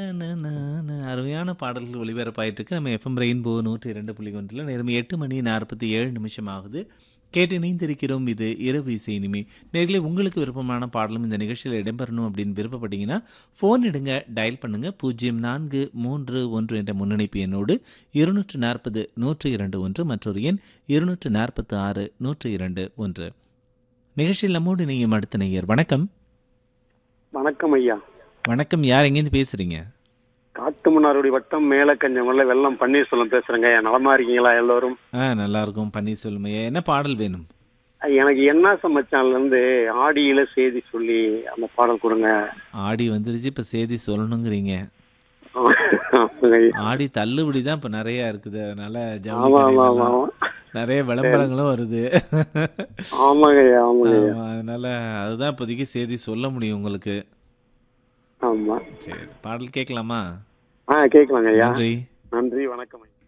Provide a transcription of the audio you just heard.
நனனனன. அருமையான பாடல்கள் ஒளிபரப்பாயிட்டு இருக்கு. நம்ம எஃப்எம் ரெயின்போ 102.1 நேரம் 8 மணி 47 நிமிஷம் ஆகுது. கேட்டு இணைந்திருக்கிறோம். இது இரவு இசை இனிமை. நேயர்களே உங்களுக்கு விருப்பமான பாடலும் இந்த நிகழ்ச்சியில இடம்பெறணும் அப்படின்னு விருப்பப்பட்டீங்கன்னா, ஃபோன் எடுங்க, டயல் பண்ணுங்க 0431 என்ற முன்னணிப்பு எண்ணோடு 240 102 மற்றொரு எண் 246 102 நிகழ்ச்சியில் நம்மோடு இணையும் அடுத்த நேயர் வணக்கம். வணக்கம் ஐயா வணக்கம். யார் எங்கேருந்து பேசுறீங்க? காட்டுமன்னார்குடி வட்டம் மேலக்கஞ்சமல்ல வெள்ளம் பன்னீர்செல்வம் பேசுறேங்க நலமா இருக்கீங்களா எல்லாரும் ஆ நல்லா இருக்கும் பன்னீர்செல்வம் ஐயா. என்ன பாடல் வேணும்? எனக்கு என்ன சமைச்சான்ல இருந்து ஆடியில செய்தி சொல்லி அந்த பாடல் கொடுங்க ஆடி வந்துருச்சு இப்ப செய்தி சொல்லணுங்கிறீங்க. ஆமாங்க ஐயா. ஆடி தள்ளுபடி தான் இப்ப நிறைய இருக்குது. அதனால ஜவுளி ஆமா ஆமா ஆமா கடையிலலாம் ஆமா. நிறைய விளம்பரங்களும் வருது. ஆமாங்க ஐயா ஆமாங்க ஐயா ஆமா, அதனால அதுதான் இப்போதைக்கு செய்தி சொல்ல முடியும் உங்களுக்கு. ஆமா சரி பாடல் கேட்கலாமா? ஆ கேட்கலாங்க ஐயா நன்றி. நன்றி வணக்கம் ஐயா